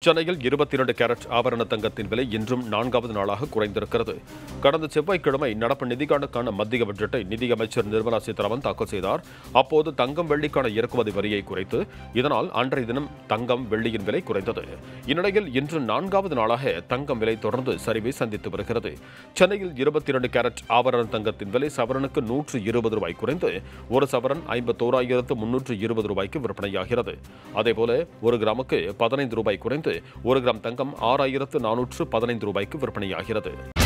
சென்னையில் இருபத்தி இரண்டு கேரட் ஆபரண தங்கத்தின் விலை இன்றும் நான்காவது நாளாக குறைந்திருக்கிறது கடந்த செவ்வாய்க்கிழமை நடப்பு நிதியாண்டுக்கான மத்திய பட்ஜெட்டை நிதியமைச்சர் நிர்மலா சீதாராமன் தாக்கல் செய்தார் அப்போது தங்கம் வெள்ளிக்கான இறக்குமதி வரியை குறைத்து இதனால் அன்றைய தினம் தங்கம் வெள்ளியின் விலை குறைந்தது இந்நிலையில் இன்று நான்காவது நாளாக தங்கம் விலை தொடர்ந்து சரிவை சந்தித்து வருகிறது சென்னையில் இருபத்தி இரண்டு கேரட் ஆபரண தங்கத்தின் விலை சவரனுக்கு நூற்று இருபது ரூபாய் குறைந்து ஒரு சவரன் ஐம்பத்தோராயிரத்து முன்னூற்று இருபது ரூபாய்க்கு விற்பனையாகிறது அதேபோல ஒரு கிராமுக்கு பதினைந்து ரூபாய் குறைந்து ஒரு கிராம் தங்கம் ஆறாயிரத்து நானூற்று பதினைந்து ரூபாய்க்கு விற்பனையாகிறது